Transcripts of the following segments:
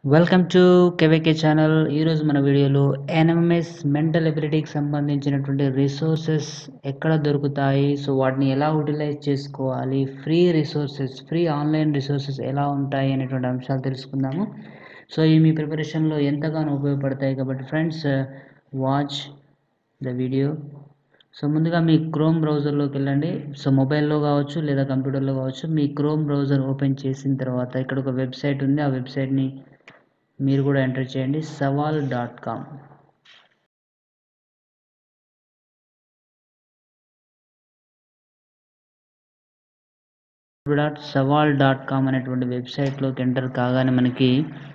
welcome to KVK channel ఈరోజు మన వీడియోలో ఎన్ఎంఎస్ మెంటల్ ఎబిలిటీకి సంబంధించినటువంటి రిసోర్సెస్ ఎక్కడ దొరుకుతాయి సో వాటిని ఎలా యూటిలైజ్ చేసుకోవాలి free resources free online resources ఎలా ఉంటాయి అనేటువంటి అంశాలు తెలుసుకుందాము సో ఇవి మీ ప్రిపరేషన్లో ఎంతగానో ఉపయోగపడతాయి కాబట్టి friends watch the video so ముందుగా మీ క్రోమ్ బ్రౌజర్లోకి వెళ్ళండి సో మొబైల్లో కావచ్చు లేదా కంప్యూటర్లో కావచ్చు మీ క్రోమ్ బ్రౌజర్ ఓపెన్ చేసిన తర్వాత ఇక్కడ ఒక వెబ్సైట్ ఉంది ఆ వెబ్సైట్ని మీరు కూడా ఎంటర్ చేయండి Sawaal dot com dot Sawaal dot com అనేటువంటి వెబ్సైట్లోకి ఎంటర్ కాగానే మనకి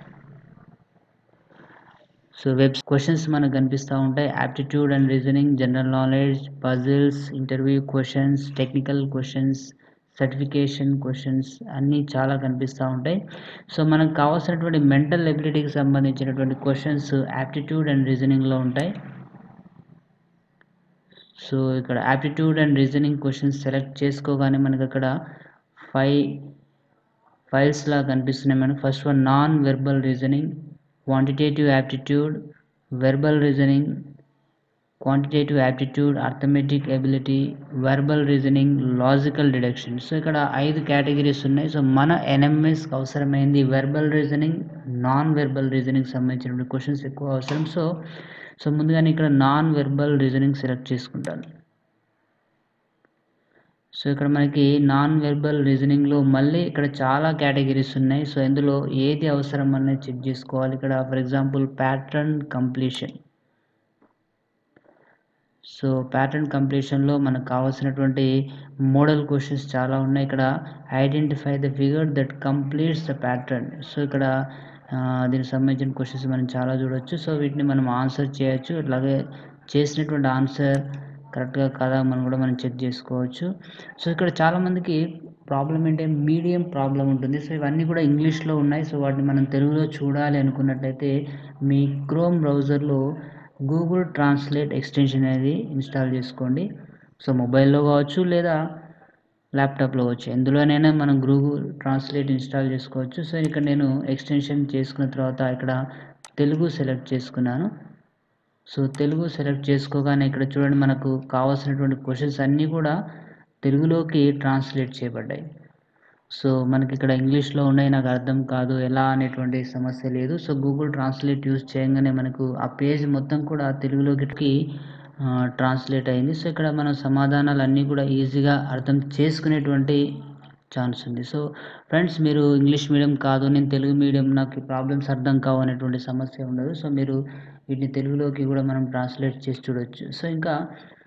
సో వెబ్ క్వశ్చన్స్ మనకు కనిపిస్తూ ఉంటాయి aptitude and reasoning general knowledge puzzles interview questions technical questions certification questions అన్నీ చాలా కనిపిస్తూ ఉంటాయి సో మనకు కావాల్సినటువంటి మెంటల్ ఎబిలిటీకి సంబంధించినటువంటి క్వశ్చన్స్ యాప్టిట్యూడ్ అండ్ రీజనింగ్లో ఉంటాయి సో ఇక్కడ aptitude and reasoning questions select చేసుకోగానే మనకు అక్కడ ఫైవ్ ఫైల్స్ లా కనిపిస్తున్నాయి మనకు first one non verbal reasoning quantitative aptitude verbal reasoning quantitative aptitude arithmetic ability verbal reasoning logical deduction so ఇక్కడ ఐదు కేటగిరీస్ ఉన్నాయి సో మన ఎన్ఎంఎస్కి అవసరమైంది verbal reasoning non verbal reasoning సంబంధించినటువంటి క్వశ్చన్స్ ఎక్కువ అవసరం సో సో ముందుగానే ఇక్కడ నాన్ వెర్బల్ రీజనింగ్ సెలెక్ట్ చేసుకుంటాను సో ఇక్కడ మనకి నాన్ వెర్బల్ రీజనింగ్లో మళ్ళీ ఇక్కడ చాలా కేటగిరీస్ ఉన్నాయి సో ఇందులో ఏది అవసరం అనేది చెక్ చేసుకోవాలి ఇక్కడ for example pattern completion so pattern కంప్లీషన్లో మనకు కావాల్సినటువంటి మోడల్ క్వశ్చన్స్ చాలా ఉన్నాయి ఇక్కడ identify the figure that completes the pattern so ఇక్కడ దీనికి సంబంధించిన క్వశ్చన్స్ మనం చాలా చూడొచ్చు సో వీటిని మనం ఆన్సర్ చేయొచ్చు అలాగే చేసినటువంటి ఆన్సర్ కరెక్ట్గా కాదా మనం కూడా మనం చెక్ చేసుకోవచ్చు సో ఇక్కడ చాలామందికి ప్రాబ్లం ఏంటంటే మీడియం ప్రాబ్లం ఉంటుంది సో ఇవన్నీ కూడా ఇంగ్లీష్లో ఉన్నాయి సో వాటిని మనం తెలుగులో చూడాలి అనుకున్నట్లయితే మీ క్రోమ్ బ్రౌజర్లో గూగుల్ ట్రాన్స్లేట్ ఎక్స్టెన్షన్ అనేది ఇన్స్టాల్ చేసుకోండి సో మొబైల్లో కావచ్చు లేదా ల్యాప్టాప్లో కావచ్చు ఎందులోనైనా మనం గూగుల్ ట్రాన్స్లేట్ ఇన్స్టాల్ చేసుకోవచ్చు సో ఇక్కడ నేను ఎక్స్టెన్షన్ చేసుకున్న తర్వాత ఇక్కడ తెలుగు సెలెక్ట్ చేసుకున్నాను సో తెలుగు సెలెక్ట్ చేసుకోగానే ఇక్కడ చూడండి మనకు కావాల్సినటువంటి క్వశ్చన్స్ అన్నీ కూడా తెలుగులోకి ట్రాన్స్లేట్ చేయబడ్డాయి సో మనకి ఇక్కడ ఇంగ్లీష్లో ఉన్నాయి నాకు అర్థం కాదు ఎలా అనేటువంటి సమస్య లేదు సో గూగుల్ ట్రాన్స్లేట్ యూజ్ చేయగానే మనకు ఆ పేజ్ మొత్తం కూడా తెలుగులోకి ట్రాన్స్లేట్ అయింది సో ఇక్కడ మన సమాధానాలు అన్నీ కూడా ఈజీగా అర్థం చేసుకునేటువంటి ఛాన్స్ ఉంది సో ఫ్రెండ్స్ మీరు ఇంగ్లీష్ మీడియం కాదు నేను తెలుగు మీడియం నాకు ప్రాబ్లమ్స్ అర్థం కావు అనేటువంటి సమస్య ఉండదు సో మీరు వీటిని తెలుగులోకి కూడా మనం ట్రాన్స్లేట్ చేసి చూడొచ్చు సో ఇంకా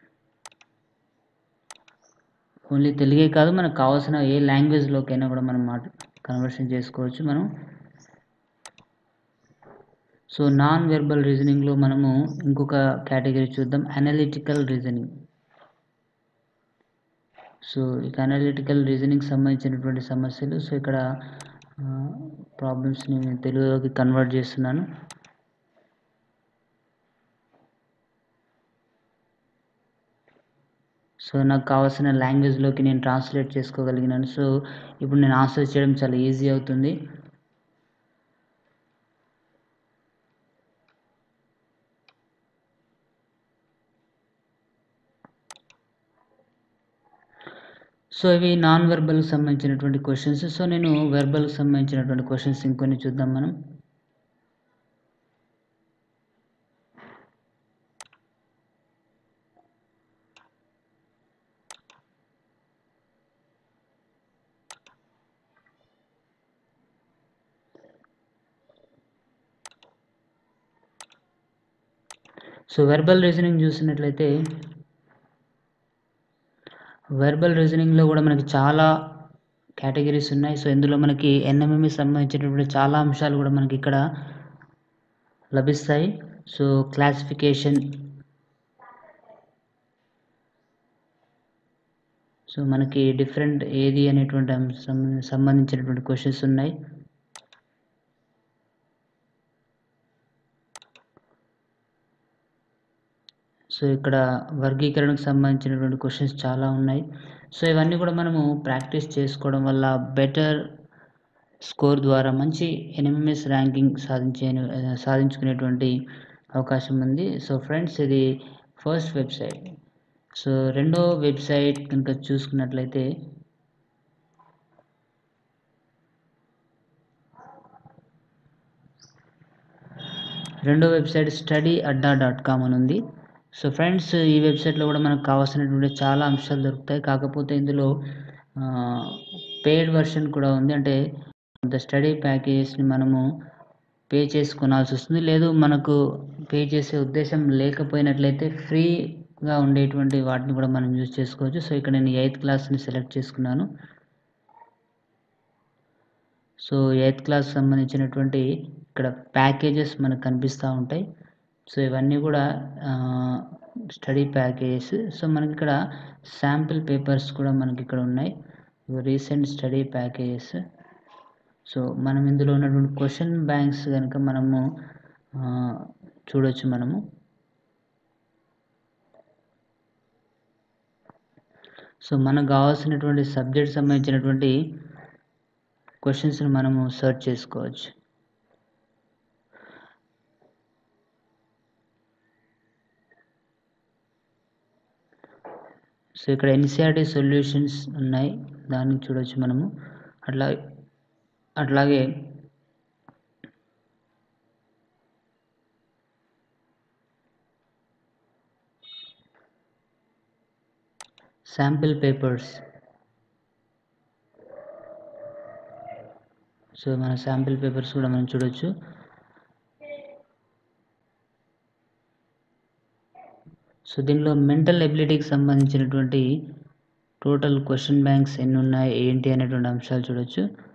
ఓన్లీ తెలుగే కాదు మనకు కావాల్సిన ఏ లాంగ్వేజ్లోకైనా కూడా మనం మాట కన్వర్షన్ చేసుకోవచ్చు మనం సో నాన్ వెర్బల్ రీజనింగ్లో మనము ఇంకొక కేటగిరీ చూద్దాం అనలిటికల్ రీజనింగ్ సో ఇక అనలిటికల్ రీజనింగ్ సంబంధించినటువంటి సమస్యలు సో ఇక్కడ ప్రాబ్లమ్స్ని నేను తెలుగులోకి కన్వర్ట్ చేస్తున్నాను సో నాకు కావాల్సిన లాంగ్వేజ్లోకి నేను ట్రాన్స్లేట్ చేసుకోగలిగినాను సో ఇప్పుడు నేను ఆన్సర్ చేయడం చాలా ఈజీ అవుతుంది సో ఇవి నాన్ వెర్బల్కి సంబంధించినటువంటి క్వశ్చన్స్ సో నేను వెర్బల్కి సంబంధించినటువంటి క్వశ్చన్స్ ఇంకొన్ని చూద్దాం మనం సో వెర్బల్ రీజనింగ్ చూసినట్లయితే వెర్బల్ రీజనింగ్లో కూడా మనకి చాలా కేటగిరీస్ ఉన్నాయి సో ఇందులో మనకి ఎన్ఎంఎంకి సంబంధించినటువంటి చాలా అంశాలు కూడా మనకి ఇక్కడ లభిస్తాయి సో క్లాసిఫికేషన్ సో మనకి డిఫరెంట్ ఏది అనేటువంటి అంశం సంబంధించినటువంటి క్వశ్చన్స్ ఉన్నాయి సో ఇక్కడ వర్గీకరణకు సంబంధించినటువంటి క్వశ్చన్స్ చాలా ఉన్నాయి సో ఇవన్నీ కూడా మనము ప్రాక్టీస్ చేసుకోవడం వల్ల బెటర్ స్కోర్ ద్వారా మంచి ఎన్ఎంఎస్ ర్యాంకింగ్ సాధించే సాధించుకునేటువంటి అవకాశం ఉంది సో ఫ్రెండ్స్ ఇది ఫస్ట్ వెబ్సైట్ సో రెండో వెబ్సైట్ కనుక చూసుకున్నట్లయితే రెండో website study Adda dot com అని ఉంది సో ఫ్రెండ్స్ ఈ వెబ్సైట్లో కూడా మనకు కావాల్సినటువంటి చాలా అంశాలు దొరుకుతాయి కాకపోతే ఇందులో పెయిడ్ వర్షన్ కూడా ఉంది అంటే కొంత స్టడీ ప్యాకేజెస్ని మనము పే చేసి కొనాల్సి వస్తుంది లేదు మనకు పే చేసే ఉద్దేశం లేకపోయినట్లయితే ఫ్రీగా ఉండేటువంటి వాటిని కూడా మనం యూజ్ చేసుకోవచ్చు సో ఇక్కడ నేను ఎయిత్ క్లాస్ని సెలెక్ట్ చేసుకున్నాను సో ఎయిత్ క్లాస్ సంబంధించినటువంటి ఇక్కడ ప్యాకేజెస్ మనకు కనిపిస్తూ ఉంటాయి సో ఇవన్నీ కూడా స్టడీ ప్యాకేజెస్ సో మనకి ఇక్కడ శాంపిల్ పేపర్స్ కూడా మనకి ఇక్కడ ఉన్నాయి రీసెంట్ స్టడీ ప్యాకేజెస్ సో మనం ఇందులో ఉన్నటువంటి క్వశ్చన్ బ్యాంక్స్ కనుక మనము చూడొచ్చు మనము సో మనకు కావాల్సినటువంటి సబ్జెక్ట్ సంబంధించినటువంటి క్వశ్చన్స్ని మనము సెర్చ్ చేసుకోవచ్చు సో ఇక్కడ ఎన్సిఆర్టీ సొల్యూషన్స్ ఉన్నాయి దాన్ని చూడొచ్చు మనము అట్లా అట్లాగే శాంపిల్ పేపర్స్ సో మన శాంపిల్ పేపర్స్ కూడా మనం చూడొచ్చు సో దీనిలో మెంటల్ ఎబిలిటీకి సంబంధించినటువంటి టోటల్ క్వశ్చన్ బ్యాంక్స్ ఎన్ని ఉన్నాయి ఏంటి అనేటువంటి అంశాలు చూడొచ్చు